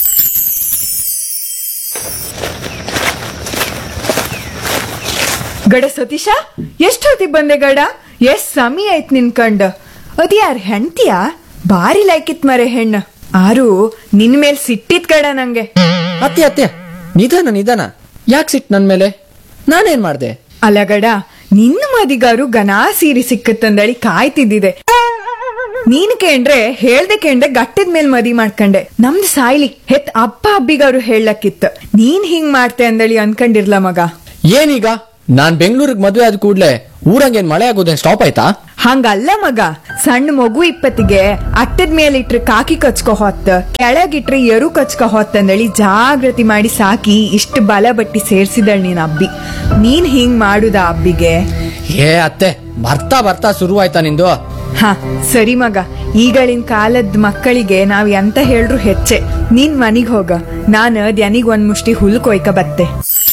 ಗಡ ಸತೀಶ ಎಷ್ಟ್ ಹೊತ್ತಿಗೆ ಬಂದೆ ಗಡ ಎಷ್ಟ್ ಸಮಯ ಆಯ್ತು ನಿನ್ ಕಂಡ ಅದ್ ಯಾರ್ ಹೆಂಡ್ತಿಯಾ ಬಾರಿ ಲೈಕಿತ್ ಮರೆ ಹೆಣ್ಣ ಆರು ನಿನ್ ಮೇಲ್ ಸಿಟ್ಟಿತ್ ಗಡ ನಂಗೆ ಅತ್ತೆ ಅತ್ತೆ ನಿಧಾನ ನಿಧಾನ ಯಾಕೆ ಸಿಟ್ ನನ್ ಮೇಲೆ ನಾನೇನ್ ಮಾಡ್ದೆ ಅಲ್ಲ ಗಡ ನಿನ್ನ ಮದಿಗಾರು ಗನಾ ಸೀರೆ ಸಿಕ್ಕತ್ತಂದಳಿ ಕಾಯ್ತಿದ್ದಿದೆ ನೀನ್ ಕೇಂಡ್ರೆ ಹೇಳ್ದೆ ಕೇಂಡ್ರೆ ಗಟ್ಟಿದ ಮೇಲ್ ಮದಿ ಮಾಡ್ಕಂಡೆ ನಮ್ದು ಸಾಯ್ಲಿ ಹೆತ್ ಅಪ್ಪ ಅಬ್ಬಿಗಾರು ಹೇಳಕ್ಕಿತ್ತು ನೀನ್ ಹಿಂಗ್ ಮಾಡ್ತೆ ಅಂದಳಿ ಅನ್ಕೊಂಡಿರ್ಲ ಮಗ ಏನೀಗ ನಾನ್ ಬೆಂಗಳೂರಿಗೆ ಮದ್ವೆ ಆದ ಕೂಡ್ಲೆ ಊರಂಗೇನ್ ಮಳೆ ಆಗೋದೇ ಸ್ಟಾಪ್ ಆಯ್ತಾ ಹಂಗಲ್ಲ ಮಗ ಸಣ್ಣ ಮಗು ಇಪ್ಪತ್ತಿಗೆ ಅಟ್ಟದ ಮೇಲಿಟ್ರೆ ಕಾಕಿ ಕಚ್ಕೊ ಹೊತ್ತ ಕೆಳಗಿಟ್ರೆ ಎರು ಕಚ್ಕೊ ಹೊತ್ತ ಅಂದಳಿ ಜಾಗೃತಿ ಮಾಡಿ ಸಾಕಿ ಇಷ್ಟು ಬಲ ಬಟ್ಟಿ ಸೇರ್ಸಿದಳ್ ನೀನ್ ಅಬ್ಬಿ ನೀನ್ ಹಿಂಗ್ ಮಾಡುದ ಅಬ್ಬಿಗೆ ಏ ಅತ್ತೆ ಬರ್ತಾ ಬರ್ತಾ ಶುರುವಾಯ್ತಾ ನಿಂದು ಹ ಸರಿ ಮಗ ಈಗಳಿನ ಕಾಲದ ಮಕ್ಕಳಿಗೆ ನಾವ್ ಎಂತ ಹೇಳ್ರು ಹೆಚ್ಚೆ ನೀನ್ ಮನಿಗ್ ಹೋಗ ನಾನ್ ದ್ಯಾನಿಗ್ ಒಂದ್ ಮುಷ್ಟಿ ಹುಲ್ ಕೊಯ್ಕ ಬತ್ತೆ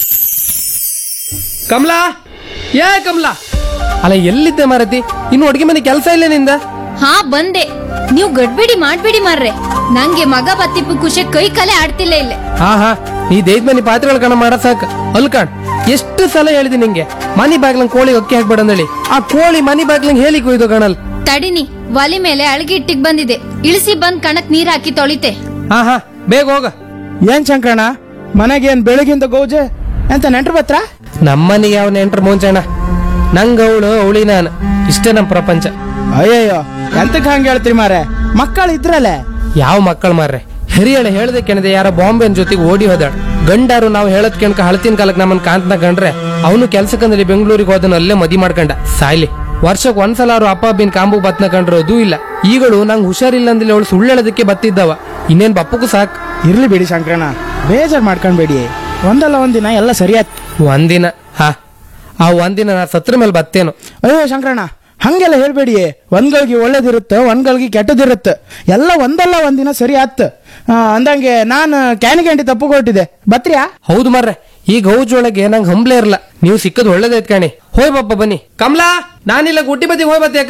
ಕಮಲಾ ಏ ಕಮಲಾ ಅಲ್ಲ ಎಲ್ಲಿದ್ದೆ ಮಾರತಿ ಇನ್ನು ಅಡ್ಗೆ ಮನೆ ಕೆಲಸ ಇಲ್ಲ ನಿಂದ ಹಾ ಬಂದೆ ನೀವು ಗಡ್ಬಿಡಿ ಮಾಡ್ಬಿಡಿ ಮಾರ್ರೆ ನಂಗೆ ಮಗ ಬತ್ತಿಪ್ಪು ಖುಷಿ ಕೈ ಕಲೆ ಆಡ್ತಿಲ್ಲ ಇಲ್ಲೇ ಹಾ ಹಾ ನೀ ದೇದ್ ಮನೆ ಪಾತ್ರೆಗಳು ಕಣ ಮಾಡ ಸಾಕ ಅಲ್ಕಣ್ ಎಷ್ಟು ಸಲ ಹೇಳಿದೆ ನಿಂಗೆ ಮನಿ ಬಾಗ್ಲಂಗ್ ಕೋಳಿ ಅಕ್ಕಿ ಹಾಕ್ಬೇಡ ಅಂದೇಳಿ ಆ ಕೋಳಿ ಮನಿ ಬಾಗ್ಲಂಗ್ ಹೇಳಿ ಕೊಯ್ದು ಕಣಲ್ ತಡಿನಿ ಒಲಿ ಮೇಲೆ ಅಳಗಿ ಇಟ್ಟಿಗ್ ಬಂದಿದೆ ಇಳಿಸಿ ಬಂದ್ ಕಣಕ್ ನೀರ್ ಹಾಕಿ ತೊಳಿತೆ ಹಾ ಹಾ ಬೇಗ ಹೋಗ ಏನ್ ಶಂಕರಣ ಮನೆಗೇನ್ ಬೆಳಗಿಂದ ಗೌಜೆ ಎಂತ ನೆಂಟ್ರು ಬತ್ರ ನಮ್ಮನಿಗೆ ಯಾವ ನೆಂಟ್ರ ಮುಂಚೆಣ ನಂಗ ಅವಳು ಅವಳಿ ನಾನು ಇಷ್ಟೇ ನಮ್ ಪ್ರಪಂಚ ಅಯ್ಯಯ್ಯೋ ಎಂತಕ್ ಹಂಗ ಹೇಳ್ತೀರಿ ಮಾರೆ ಮಕ್ಕಳು ಇದ್ರಲ್ಲೇ ಯಾವ ಮಕ್ಕಳು ಮಾರ್ರೆ ಹಿರಿಯಳ ಹೇಳ್ದೆ ಕೆಣದೆ ಯಾರ ಬಾಂಬೆನ್ ಜೊತೆಗೆ ಓಡಿ ಹೋದಾಳ ಗಂಡಾರು ನಾವು ಹೇಳದ್ ಕೆಣಕ ಹಳತಿನ ಕಾಲಕ್ಕೆ ನಮ್ಮನ್ ಕಾಂತನ ಕಂಡ್ರೆ ಅವನು ಕೆಲ್ಸಕ್ಕಂದಲ್ಲಿ ಬೆಂಗಳೂರಿಗೆ ಹೋದನು ಅಲ್ಲೇ ಮದಿ ಮಾಡ್ಕಂಡ ಸಾಯ್ಲಿ ವರ್ಷಕ್ ಒಂದ್ಸಲ ಅವ್ರು ಅಪ್ಪ ಅಬ್ಬಿನ ಕಾಂಬು ಬತ್ನ ಕಂಡ್ರೆ ಅದೂ ಇಲ್ಲ ಈಗಳು ನಂಗೆ ಹುಷಾರಿಲ್ಲ ಅಂದಿಲ್ಲ ಅವಳು ಸುಳ್ಳು ಹೇಳೋದಕ್ಕೆ ಬತ್ತಿದ್ದವ ಇನ್ನೇನ್ ಬಪ್ಪಗೂ ಸಾಕ್ ಇರ್ಲಿ ಬಿಡಿ ಶಂಕರಣ ಬೇಜಾರ್ ಮಾಡ್ಕೊಂಡ್ಬೇಡಿ ಒಂದಲ್ಲ ಒಂದಿನ ಎಲ್ಲ ಸರಿಯಾತ್ ಒಂದಿನ ಹಾ ಆ ಒಂದಿನ ನಾ ಸತ್ರ ಮೇಲೆ ಬತ್ತೇನು ಅಯ್ಯೋ ಶಂಕರಣ ಹಂಗೆಲ್ಲ ಹೇಳ್ಬೇಡಿ ಒಂದ್ಗಳಿಗೆ ಒಳ್ಳೇದಿರುತ್ತೆ ಒಂದ್ಗಳಿಗೆ ಕೆಟ್ಟದಿರುತ್ತೆ ಎಲ್ಲ ಒಂದಲ್ಲ ಒಂದಿನ ಸರಿ ಆತ್ ಆ, ಅಂದಂಗೆ ನಾನು ಕ್ಯಾನಿಗಂಟಿ ತಪ್ಪು ಕೊಟ್ಟಿದ್ದೆ ಬತ್ರಿಯಾ ಹೌದು ಮಾರ್ರೆ ಈಗ ಹೌಜೊಳಗೆ ನಂಗೆ ಹಂಬ್ಲೆ ಇರಲ್ಲ ನೀವು ಸಿಕ್ಕದ್ ಒಳ್ಳೇದೈತ್ ಕಾಣಿ ಹೋಯ್ ಬಪ್ಪ ಬನ್ನಿ ಕಮಲಾ ನಾನಿಲ್ಲ ಗುಡ್ಡಿ ಬದಿಗೆ ಹೋಯ್ ಬತ್ತೇಕ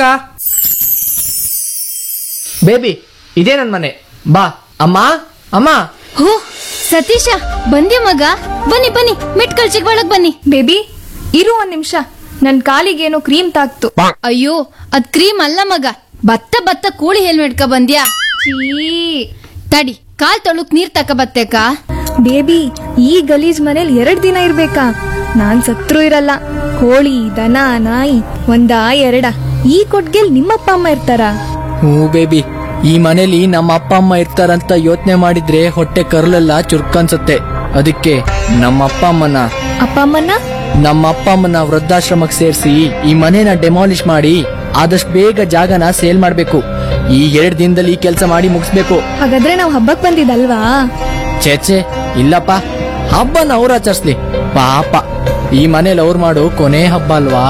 ಬೇಬಿ ಇದೇ ನನ್ ಮನೆ ಬಾ ಅಮ್ಮ ಅಮ್ಮ ಹೋ ಸತೀಶ ಬಂದ್ಯ ಮಗ ಬನ್ನಿ ಬನ್ನಿ ಮೆಟ್ಕಲ್ ಒಳಗ್ ಬನ್ನಿ ಬೇಬಿ ಇರು ಒಂದ್ ನಿಮಿಷ ನನ್ ಕಾಲಿಗೇನೋ ಕ್ರೀಮ್ ತಾಕ್ತು ಅಯ್ಯೋ ಅದ್ ಕ್ರೀಮ್ ಅಲ್ಲ ಮಗ ಬತ್ತ ಬತ್ತ ಕೋಳಿ ಹೆಲ್ಮೆಟ್ಕ ಬಂದ್ಯಾ ಛೀ. ತಡಿ ಕಾಲ್ ತೊಳುಕ್ ನೀರ್ ತಕ ಬತ್ತೇಕ ಬೇಬಿ ಈ ಗಲೀಜ್ ಮನೇಲಿ ಎರಡ್ ದಿನ ಇರ್ಬೇಕಾ ನಾನ್ ಸತ್ರು ಇರಲ್ಲ ಕೋಳಿ ದನ ನಾಯಿ ಒಂದಾ ಎರಡ ಈ ಕೊಟ್ಗೆಲ್ ನಿಮ್ಮಪ್ಪ ಅಮ್ಮ ಇರ್ತಾರ ಹ್ಞೂ ಬೇಬಿ ಈ ಮನೇಲಿ ನಮ್ಮ ಅಪ್ಪ ಅಮ್ಮ ಇರ್ತಾರಂತ ಯೋಚನೆ ಮಾಡಿದ್ರೆ ಹೊಟ್ಟೆ ಕರ್ಲೆಲ್ಲ ಚುರ್ಕನ್ಸತ್ತೆ ಅದಕ್ಕೆ ನಮ್ಮ ಅಪ್ಪ ಅಮ್ಮನ ಅಪ್ಪ ಅಮ್ಮನ್ನ ನಮ್ಮ ಅಪ್ಪ ಅಮ್ಮನ ವೃದ್ಧಾಶ್ರಮಕ್ಕೆ ಸೇರಿಸಿ ಈ ಮನೇನ ಡೆಮಾಲಿಷ್ ಮಾಡಿ ಆದಷ್ಟು ಬೇಗ ಜಾಗನ ಸೇಲ್ ಮಾಡ್ಬೇಕು ಈ ಎರಡ್ ದಿನದಲ್ಲಿ ಈ ಕೆಲಸ ಮಾಡಿ ಮುಗಿಸ್ಬೇಕು ಹಾಗಾದ್ರೆ ನಾವ್ ಹಬ್ಬಕ್ ಬಂದಿದ್ದಲ್ವಾ ಚೇಚೆ ಇಲ್ಲಪ್ಪ ಹಬ್ಬನ ಅವ್ರು ಆಚರಿಸ್ಲಿ ಪಾಪ ಈ ಮನೇಲಿ ಅವ್ರು ಮಾಡೋ ಕೊನೆ ಹಬ್ಬ ಅಲ್ವಾ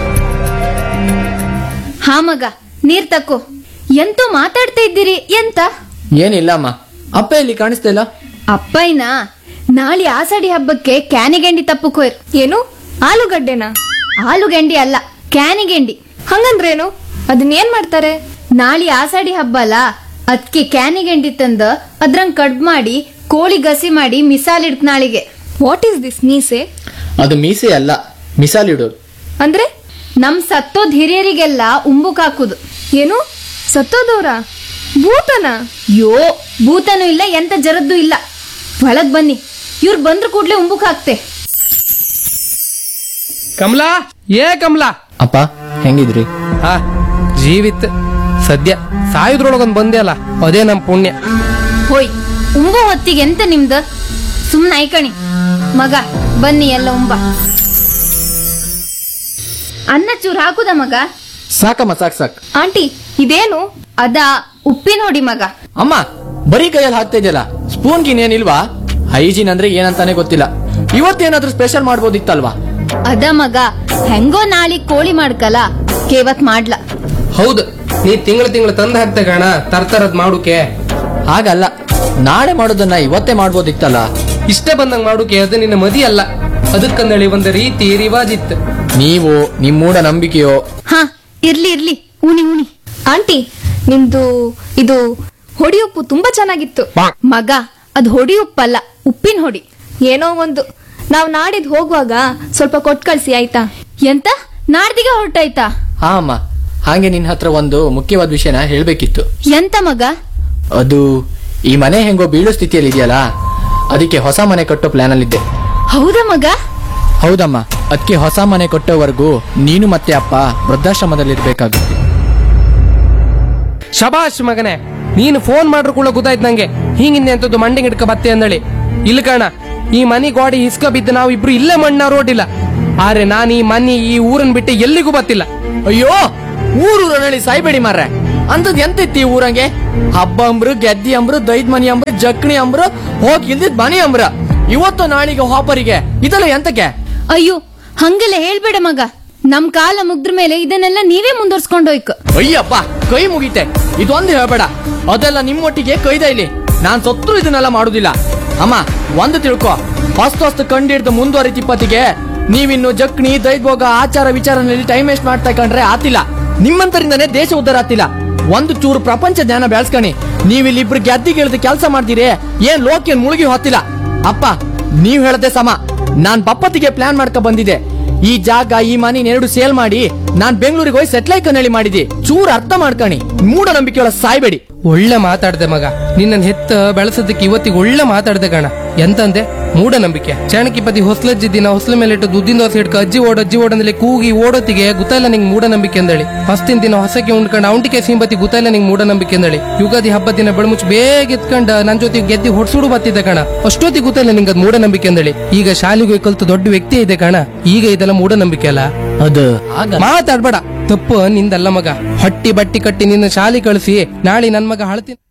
ಹಾ ಮಗ ನೀರ್ ತಕೋ ಎಂತೋ ಮಾತಾಡ್ತಾ ಇದ್ದೀರಿ ಎಂತ ಏನಿಲ್ಲಮ್ಮ ಅಪ್ಪ ಇಲ್ಲಿ ಕಾಣಿಸ್ತಾ ಇಲ್ಲ ಅಪ್ಪಯ್ಯನ ನಾಳೆ ಆಸಡಿ ಹಬ್ಬಕ್ಕೆ ಕ್ಯಾನಿಗೆಂಡಿ ತಪ್ಪುಕೋರ್ ಏನು ಆಲೂಗಡ್ಡೆನಾ ಆಲೂಗೆಂಡಿ ಅಲ್ಲ ಕ್ಯಾನಿಗೆಂಡಿ ಹಂಗಂದ್ರೇನು ಅದನ್ನ ಏನ್ ಮಾಡ್ತಾರೆ ನಾಳೆ ಆಸಾಡಿ ಹಬ್ಬ ಅಲ್ಲ ಅದ್ಕೆ ಕ್ಯಾನಿಗೆಂಡಿ ತಂದ ಅದ್ರಂಗ್ ಕಡ್ಬ್ ಮಾಡಿ ಕೋಳಿ ಗಸಿ ಮಾಡಿ ಮಿಸಾಲ್ ಇಡ್ಕ್ ನಾಳಿಗೆ ವಾಟ್ ಈಸ್ ದಿಸ್ ಮೀಸೆ ಅದು ಮೀಸೆ ಅಲ್ಲ ಮಿಸಾಲಿಡೋದು ಅಂದ್ರೆ ನಮ್ ಸತ್ತೋದ್ ಹಿರಿಯರಿಗೆಲ್ಲ ಉಂಬುಕ್ ಹಾಕುದು ಏನು ಸತ್ತೋದವ್ರ ಭೂತನ ಯೋ ಭೂತನೂ ಇಲ್ಲ ಎಂತ ಜರದ್ದು ಇಲ್ಲ ಒಳಗ್ ಬನ್ನಿ ಇವ್ರು ಬಂದ್ರ ಕೂಡ್ಲೆ ಉಂಬುಕ್ ಹಾಕ್ತೆ ಕಮಲಾ ಏ ಕಮಲಾ ಅಪ್ಪ ಹೆಂಗಿದ್ರಿ ಹಾ ಜೀವಿತ್ ಸದ್ಯ ಸಾಯುದ್ರೊಳಗೊಂದ್ ಬಂದೆ ಅಲ್ಲ ಅದೇ ನಮ್ ಪುಣ್ಯ ಹೋಯ್ ಉಂಬು ಹೊತ್ತಿಗೆ ಎಂತ ನಿಮ್ದು ಸುಮ್ನ ಐಕಣಿ ಮಗ ಬನ್ನಿ ಎಲ್ಲ ಉಂಬ ಅನ್ನ ಚೂರ್ ಹಾಕುದ ಮಗ ಸಾಕಮ್ಮ ಸಾಕ್ ಸಾಕ್ ಆಂಟಿ ಇದೇನು ಅದ ಉಪ್ಪಿನ ಹೊಡಿ ಮಗ ಅಮ್ಮ ಬರೀ ಕೈಯಲ್ಲಿ ಹಾಕ್ತಾ ಇದೆಯಲ್ಲ ಸ್ಪೂನ್ ಗಿನ್ ಏನಿಲ್ವಾ ಹೈಜೀನ್ ಅಂದ್ರೆ ಏನಂತಾನೆ ಗೊತ್ತಿಲ್ಲ ಇವತ್ತೇನಾದ್ರೂ ಸ್ಪೆಷಲ್ ಮಾಡ್ಬೋದಿತ್ತಲ್ವಾ ಅದ ಮಗ ಹೆಂಗೋ ನಾಳಿ ಕೋಳಿ ಮಾಡ್ಕಲ ಕೇವತ್ ಮಾಡ್ಲ ಹೌದು ನೀ ತಿಂಗಳ ತಿಂಗಳ ತಂದ್ ಹಾಕ್ತೆ ಕಣ ತರ್ತರದ್ ಮಾಡುಕೆ ಹಾಗಲ್ಲ ನಾಳೆ ಮಾಡೋದನ್ನ ಇವತ್ತೇ ಮಾಡ್ಬೋದಿತ್ತಲ್ಲ ಇಷ್ಟೇ ಬಂದಂಗ್ ಮಾಡುಕೆ ಅದು ನಿನ್ನ ಮದಿ ಅಲ್ಲ ಅದಕ್ಕಂದಳಿ ಒಂದು ರೀತಿ ರಿವಾಜ್ ಇತ್ತು ನೀವು ನಿಮ್ ಮೂಢ ನಂಬಿಕೆಯೋ ಹಾ ಇರ್ಲಿ ಇರ್ಲಿ ಉಣಿ ಉಣಿ ಆಂಟಿ ನಿಮ್ದು ಇದು ಹೊಡಿ ಉಪ್ಪು ತುಂಬಾ ಚೆನ್ನಾಗಿತ್ತು ಮಗ ಅದ್ ಹೊಡಿ ಉಪ್ಪಲ್ಲ ಉಪ್ಪಿನ ಹೊಡಿ ಏನೋ ಒಂದು ನಾವ್ ನಾಡಿದ್ ಹೋಗುವಾಗ ಸ್ವಲ್ಪ ಕೊಟ್ ಕಳ್ಸಿ ಆಯ್ತಾ ಎಂತ ನಾಡ್ದಿಗೆ ಹೊರಟಾಯ್ತಾ ಹಾ ಅಮ್ಮ ಹಾಗೆ ನಿನ್ ಹತ್ರ ಒಂದು ಮುಖ್ಯವಾದ ವಿಷಯನ ಹೇಳ್ಬೇಕಿತ್ತು ಎಂತ ಮಗ ಅದು ಈ ಮನೆ ಹೆಂಗೋ ಬೀಳೋ ಸ್ಥಿತಿಯಲ್ಲಿ ಇದೆಯಲ್ಲ ಅದಕ್ಕೆ ಹೊಸ ಮನೆ ಕಟ್ಟೋ ಪ್ಲಾನ್ ಅಲ್ಲಿದ್ದೆ ಹೌದಾ ಮಗ ಹೌದಮ್ಮ ಅದಕ್ಕೆ ಹೊಸ ಮನೆ ಕಟ್ಟೋವರೆಗೂ ನೀನು ಮತ್ತೆ ಅಪ್ಪ ವೃದ್ಧಾಶ್ರಮದಲ್ಲಿರ್ಬೇಕಾಗುತ್ತೆ ಶಬಾಷ್ ಮಗನೇ ನೀನು ಫೋನ್ ಮಾಡ್ರು ಕೂಡ ಗೊತ್ತಾಯ್ತು ನಂಗೆ ಹಿಂಗಿಂದೆ ಅಂತದ್ದು ಮಂಡಿಗೆ ಹಿಡ್ಕ ಬತ್ತೆ ಅಂದಳಿ ಇಲ್ಲ ಕಾಣ ಈ ಮನಿ ಗೋಡಿ ಹಿಸ್ಕ ಬಿದ್ದು ನಾವು ಇಬ್ರು ಇಲ್ಲೇ ಮಣ್ಣ ರೋಡಿಲ್ಲ ಆದ್ರೆ ನಾನು ಈ ಮನಿ ಈ ಊರನ್ ಬಿಟ್ಟು ಎಲ್ಲಿಗೂ ಬತ್ತಿಲ್ಲ ಅಯ್ಯೋ ಊರು ನಳಿ ಸಾಯ್ಬೇಡಿ ಮಾರ್ರೆ ಅಂತದ್ ಎಂತ ಇತ್ತು ಈ ಊರಂಗೆ ಹಬ್ಬ ಅಂಬ್ರು ಗೆದ್ದಿ ಅಂಬ್ರು ದೈದ್ ಮನಿ ಅಂಬ್ರು ಜಕ್ಣಿ ಅಂಬ್ರು ಹೋಗಿ ಇಲ್ದಿದ್ ಮನಿ ಅಂಬ್ರ ಇವತ್ತು ನಾಳಿಗೆ ಹಾಪರಿಗೆ ಇದೆಲ್ಲ ಎಂತಕ್ಕೆ ಅಯ್ಯೋ ಹಂಗೆಲ್ಲ ಹೇಳ್ಬೇಡ ಮಗ ನಮ್ ಕಾಲ ಮುಗ್ದ್ರ ಮೇಲೆ ಇದನ್ನೆಲ್ಲ ನೀವೇ ಮುಂದುವರ್ಸ್ಕೊಂಡೋಯ್ಕ ಅಯ್ಯಪ್ಪ ಕೈ ಮುಗಿತೆ ಇದೊಂದು ಹೇಳ್ಬೇಡ ಅದೆಲ್ಲ ನಿಮ್ಮೊಟ್ಟಿಗೆ ಕೈದ ಇಲ್ಲಿ ನಾನ್ ಸತ್ರು ಇದನ್ನೆಲ್ಲ ಮಾಡುದಿಲ್ಲ ಅಮ್ಮ ಒಂದು ತಿಳ್ಕೊ ಹೊಸ್ತು ಹೊಸ್ತು ಕಂಡಿಡ್ದು ಮುಂದುವರಿದ ಇಪ್ಪತ್ತಿಗೆ ನೀವಿನ್ನು ಜಕ್ಣಿ ದೈದ್ಭೋಗ ಆಚಾರ ವಿಚಾರನಲ್ಲಿ ಟೈಮ್ ವೇಸ್ಟ್ ಮಾಡ್ತಾ ಕಂಡ್ರೆ ಆತಿಲ್ಲ ನಿಮ್ಮಂತರಿಂದನೇ ದೇಶ ಉದ್ಧಾರ ಆತಿಲ್ಲ ಒಂದು ಚೂರು ಪ್ರಪಂಚ ಜ್ಞಾನ ಬೆಳೆಸ್ಕಣಿ ನೀವಿಲ್ಲಿಬ್ರು ಗೆದ್ದಿಗೆ ಇಳಿದು ಕೆಲಸ ಮಾಡ್ತೀರಿ ಏನ್ ಲೋಕೇನ್ ಮುಳುಗಿ ಹೊತ್ತಿಲ್ಲ ಅಪ್ಪ ನೀವ್ ಹೇಳದೆ ಸಮ ನಾನ್ ಬಪ್ಪತ್ತಿಗೆ ಪ್ಲಾನ್ ಮಾಡ್ಕ ಬಂದಿದೆ ಈ ಜಾಗ ಈ ಮನಿ ಎರಡು ಸೇಲ್ ಮಾಡಿ ನಾನ್ ಬೆಂಗಳೂರಿಗೆ ಹೋಗಿ ಸೆಟ್ಲೈ ಕನ್ನಳಿ ಮಾಡಿದಿ ಚೂರ್ ಅರ್ಥ ಮಾಡ್ಕಣಿ ಮೂಢನಂಬಿಕೆ ಸಾಯ್ಬೇಡಿ ಒಳ್ಳೆ ಮಾತಾಡ್ದೆ ಮಗ ನಿನ್ನ ಹೆತ್ತ ಬೆಳೆಸೋದಕ್ಕೆ ಇವತ್ತಿಗೆ ಒಳ್ಳೆ ಮಾತಾಡ್ದೆ ಕಣ ಎಂತಂದೆ ಮೂಢನಂಬಿಕೆ ಚಾಣಕ್ಯಪತಿ ಹೊಸ್ಲಜ್ಜಿ ದಿನ ಹೊಸ್ಲ ಮೇಲೆ ಇಟ್ಟು ದುದ್ದಿನ ದೋಸೆ ಇಟ್ಕ ಅಜ್ಜಿ ಓಡ ಅಜ್ಜಿ ಓಡಂದಲ್ಲಿ ಕೂಗಿ ಓಡೋತಿಗೆ ಗೊತ್ತಾಯಿಲ್ಲ ನಿಂಗೆ ಮೂಢನಂಬಿಕೆ ಅಂದಳಿ ಫಸ್ಟಿನ ದಿನ ಹೊಸಕ್ಕೆ ಉಂಡ್ಕೊಂಡು ಔಂಟಿಕೆ ಸಿಂಬತಿ ಗೊತ್ತಾಯಿಲ್ಲ ನಿಂಗೆ ಮೂಢನಂಬಿಕೆ ಅಂದಳಿ ಯುಗಾದಿ ಹಬ್ಬದ ದಿನ ಬೆಳಮುಚ್ಚಿ ಬೇಗ ಎತ್ಕೊಂಡ ನನ್ ಜೊತೆ ಗೆದ್ದಿ ಹೊಡ್ಸುಡು ಬತ್ತಿದ್ದೆ ಕಣ ಅಷ್ಟೊತ್ತಿಗೆ ಗೊತ್ತಾಯಿಲ್ಲ ನಿಂಗೆ ಅದು ಮೂಢನಂಬಿಕೆ ಅಂದಳಿ ಈಗ ಶಾಲೆಗೆ ಹೋಗಿ ಕಲ್ತು ದೊಡ್ಡ ವ್ಯಕ್ತಿ ಇದೆ ಕಣ ಈಗ ಇದೆಲ್ಲ ಮೂಢನಂಬಿಕೆ ಅಲ್ಲ ಅದು ಮಾತಾಡ್ಬೇಡ ತಪ್ಪು ನಿಂದಲ್ಲ ಮಗ ಹೊಟ್ಟಿ ಬಟ್ಟಿ ಕಟ್ಟಿ ನಿನ್ನ ಶಾಲೆ ಕಳಿಸಿ ನಾಳೆ ನನ್ ಮಗ ಹಳತಿ